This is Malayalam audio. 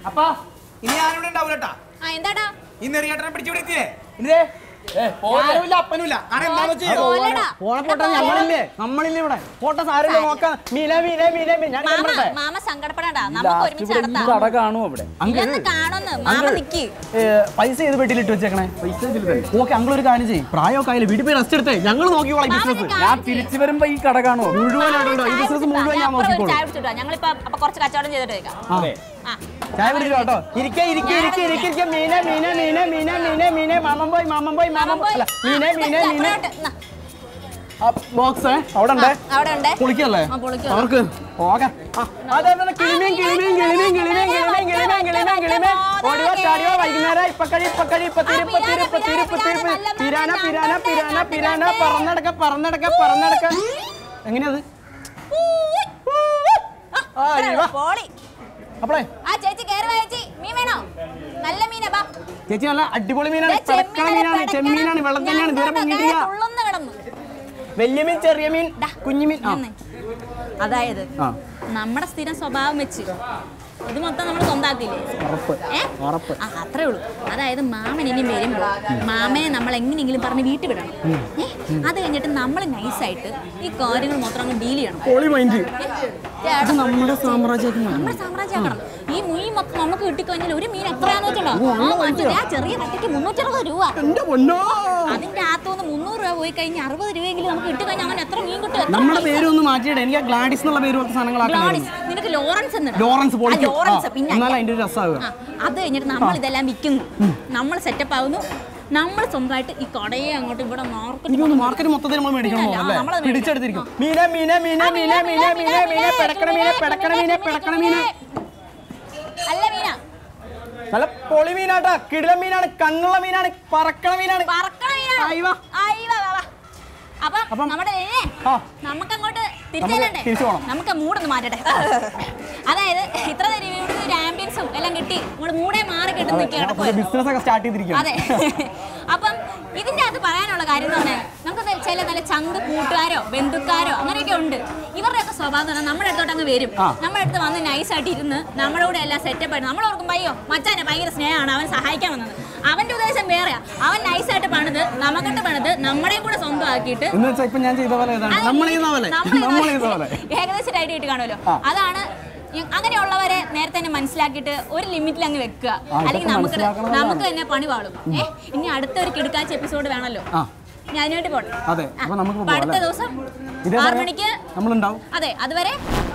അപ്പാ ഇനി ഞാനിവിടെ ഉണ്ടാവൂലട്ടാ ആ എന്താടാ ഈ നെറിയേട്ടനെ പിടിച്ചു വിളിക്കേ ഇതേ ഏ പോലെ ഞാനുമില്ല അപ്പനുമില്ല ആരെ എന്താന്ന് വെച്ചാൽ പോലെടാ. പോണ പോട്ടെ ഞങ്ങളില്ലേ നമ്മളില്ലേ ഇവിടെ പോട്ടെ സാരമില്ല നോക്കാം മീന മീന മീന മീന ഞാൻ മാമ പറയട്ടെ മാമ സങ്കടപ്പെടണ്ട നമുക്ക് ലാസ്റ്റ് ഒരുമിച്ച് ഇവിടെ ഈ നടത്താം കട കാണും അവിടെ ഇല്ലെന്ന് കാണുന്നു മാമ നിക്ക് ഏ, പൈസ ഏത് പെട്ടിയിലിട്ട് വെച്ചേക്കണേ പൈസ ഓക്കെ അങ്കിൾ ഒരു കാര്യം ചെയ്യും പ്രായമൊക്കെ ആയില്ലേ വീട്ടിൽ പോയി റെസ്റ്റ് എടുത്തേ ഞങ്ങൾ നോക്കിക്കോളാം മാമ ബിസിനസ് ഒരു കാര്യം ഞാൻ തിരിച്ചു വരുമ്പോ ഈ കട കാണുമോ മുഴുവനായിട്ടുണ്ടോ ഈ ബിസിനസ് മുഴുവൻ ഞാൻ നോക്കിക്കോളൂ ചായ കുടിച്ചിട്ടോ ഞങ്ങളിപ്പോ അപ്പൊ കുറച്ച് കച്ചവടം ചെയ്തിട്ട് വെക്കാം ആ. ആ ചായ കുടിച്ചോ കേട്ടോ ഇരിക്കെ ഇരിക്കെ ഇരിക്കെ ഇരിക്കെ ഇരിക്കെ മീന മീന മീന മീന മീന മീന മാമൻ പോയി മാമൻ പോയി മാമൻ പോയി അല്ല മീന മീന ഇതാ, മീന അപ്പുറത്തോട്ട്. എന്നാ. ബോക്സ് അവിടെ ഉണ്ട് അവിടെ ഉണ്ട് പൊളിക്കല്ലേ ആ, പൊളിക്കും. അവർക്ക് പോകാം ആ, അതെ അതെ കിളിമീൻ കിളിമീൻ കിളിമീൻ കിളിമീൻ കിളിമീൻ കിളിമീൻ കിളിമീൻ കിളിമീൻ ഓടിയോ ചാടിയോ വൈകുന്നേരം ഇപ്പക്കടി ഇപ്പക്കടി ഇപ്പത്തിരി ഇപ്പത്തിരി ഇപ്പത്തിരി ഇപ്പത്തിരി പിരാന പിരാന പിരാന പിരാന പറന്നടക്ക പറന്നടക്ക പറന്നടക്ക എങ്ങനെയത് ആ, ആ, ഇത്രേ ഇവാ. ഉള്ളൂ. പോളി അപ്പളേ ആ ചേച്ചി കേറി വാ ചേച്ചി മീൻ വേണോ നല്ല മീനാ ബാ ചേച്ചി നല്ല അടിപൊളി മീനാണ് ദേ, പിടക്കണ മീനാണ് ചെമ്മീനാണ് വെള്ളം തന്നെയാണ് ഇതുവരെ ഞാൻ പൊങ്ങിയിട്ടില്ല തുള്ളുന്ന് കിടന്നു വലിയ മീൻ ചെറിയ മീൻ കുഞ്ഞു മീൻ ആ നിന്ന്. അതായത് ആ. നമ്മുടെ സ്ഥിരം സ്വഭാവം വെച്ച് ഇത് മൊത്തം നമ്മൾ സ്വന്താക്കില്ലേ ഉറപ്പ് ഏ? ഉറപ്പ് ആ അത്രേ ഉള്ളൂ അതായത് മാമൻ ഇനി വരുമ്പോൾ മാമനെ നമ്മൾ എങ്ങനെയെങ്കിലും പറഞ്ഞ് വീട്ടിൽ വിടണം ഏ? അത് കഴിഞ്ഞിട്ട് നമ്മൾ നൈസായിട്ട് ഈ കാര്യങ്ങൾ മൊത്തം അങ്ങ് ഡീൽ ചെയ്യണം പൊളി മൈൻഡ് ഏ? ഇത് നമ്മുടെ സാമ്രാജ്യത്തിന് നമ്മുടെ സാമ്രാജ്യമാക്കണം ഈ മീൻ മൊത്തം നമുക്ക് കിട്ടിക്കഴിഞ്ഞാൽ ഒരു മീൻ എത്രയാന്ന് വെച്ചോ ആ മറ്റേ ആ ചെറിയ കറ്റയ്ക്ക് മുന്നൂറ്ററുപത് രൂപ എന്റെ പൊന്നോ അതിന്റെ അകത്തുനിന്ന് മുന്നൂറ് രൂപ പോയി കഴിഞ്ഞാൽ അറുപത് രൂപയെങ്കിലും നമുക്ക് കിട്ടിക്കഴിഞ്ഞാൽ അങ്ങനെ എത്ര മീൻ കിട്ടും എത്ര നമ്മുടെ പൈസ? പേര് ഒന്ന് മാറ്റിയിടേ എനിക്ക് ആ ഗ്ലാഡിസ് എന്നുള്ള പേര് പോലത്തെ സാധനങ്ങളാക്കണം ലോറൻസ് നിനക്ക് ലോറൻസ് എന്നിടാം. ലോറൻസ് ആ, പൊളിക്കും ലോറൻസ് ആ, പിന്നെ എന്നാലും അതിന്റെ ഒരു രസമാവുക ആ, അത് കഴിഞ്ഞിട്ട് നമ്മൾ ഇതെല്ലാം വിൽക്കുന്നു നമ്മൾ സെറ്റപ്പ് ആവുന്നു നമ്മൾ സ്വന്തമായിട്ട് ഈ കടയെ അങ്ങോട്ട് ഇവിടെ മാർക്കറ്റ് എനിക്കൊന്ന് മാർക്കറ്റ് മൊത്തത്തിൽ നമ്മൾ മേടിക്കണം പിന്നെ അല്ല, അല്ലേ നമ്മളത് മേടിക്കണം. പിടിച്ചെടുത്തിരിക്കും മീന മീന മീന മീന മീന മീന മീന പെടക്കണ മീന പെടക്കണ മീന പെടക്കണ മീന അല്ല മീന നല്ല പൊളി മീനാട്ടാ കിടില മീനാണ് കണ്ണുള്ള മീനാണ് പറക്കണ മീനാണ് പറക്കണ മീന ആയി വാ. ആയി വാ, വാ, വാ. അപ്പം അപ്പം- നമ്മുടെ ഏ, ആ. നമുക്ക് അങ്ങോട്ട് നമുക്ക് തിരിച്ചല്ലേ തിരിച്ചു പോണം. നമുക്ക് മൂടൊന്ന് മാറ്റട്ടെ അതായത് ഇത്ര നേരം ഇവിടുത്തെ ഒരു ആംബിയൻസും എല്ലാം കിട്ടി നമ്മൾ മൂടെ മാറി കിട്ടുന്ന കിടക്കുവായിരുന്നു ബിസിനസ് ഒക്കെ സ്റ്റാർട്ട് ചെയ്തിരിക്കും അതെ അപ്പം ഇതിന്റെ അകത്ത് പറയാനുള്ള കാര്യം എന്ന് പറഞ്ഞാൽ നമുക്ക് ന- ചില നല്ല ചങ്ക് കൂട്ടുകാരോ ബന്ധുക്കാരോ അങ്ങനെയൊക്കെ ഉണ്ട് ഇവരുടെയൊക്കെ സ്വഭാവം എന്ന് പറഞ്ഞാൽ നമ്മുടെ അടുത്തോട്ട് അങ്ങ് വരും ആ. നമ്മുടെ അടുത്ത് വന്ന് നൈസായിട്ട് ഇരുന്ന് നമ്മുടെ കൂടെ എല്ലാം സെറ്റപ്പ് ആയിട്ട് നമ്മൾ ഓർക്കും അയ്യോ മച്ചാനെ ഭയങ്കര സ്നേഹമാണ് അവൻ സഹായിക്കാൻ വന്നത് അവന്റെ ഉദ്ദേശം വേറെയാ അവൻ നൈസായിട്ട് പണിത് നമുക്കിട്ട് പണിത് നമ്മുടെയും കൂടെ സ്വന്തമാക്കിയിട്ട് എന്ന് വെച്ചാൽ ഇപ്പൊ ഞാൻ ചെയ്ത പോലെ ഏതാണ് അതെ, നമ്മൾ ചെയ്ത പോലെ നമ്മൾ നമ്മൾ ചെയ്ത പോലെ ഏകദേശം ഒരു ഐഡിയ കിട്ടി കാണുമല്ലോ ആ. അതാണ് ഈ- അങ്ങനെയുള്ളവരെ നേരത്തെ തന്നെ മനസ്സിലാക്കിയിട്ട് ഒരു ലിമിറ്റിൽ അങ്ങ് വെക്കുക അല്ലെങ്കിൽ ഇതൊക്കെ നമുക്ക് മനസ്സിലാക്കണതാണ്. നമുക്ക് തന്നെ പണി പാളും ഏ ഇനി അടുത്ത ഒരു കിടക്കാച്ച എപ്പിസോഡ് വേണമല്ലോ ആ ഞാൻ അതിനുവേണ്ടി പോട്ടെ അതെ ആ, അപ്പൊ നമുക്ക് അപ്പൊ അടുത്ത പോകാം ദിവസം ഇതേ ആറ് സമയം മണിക്ക് നമ്മളുണ്ടാവും അതെ അതുവരെ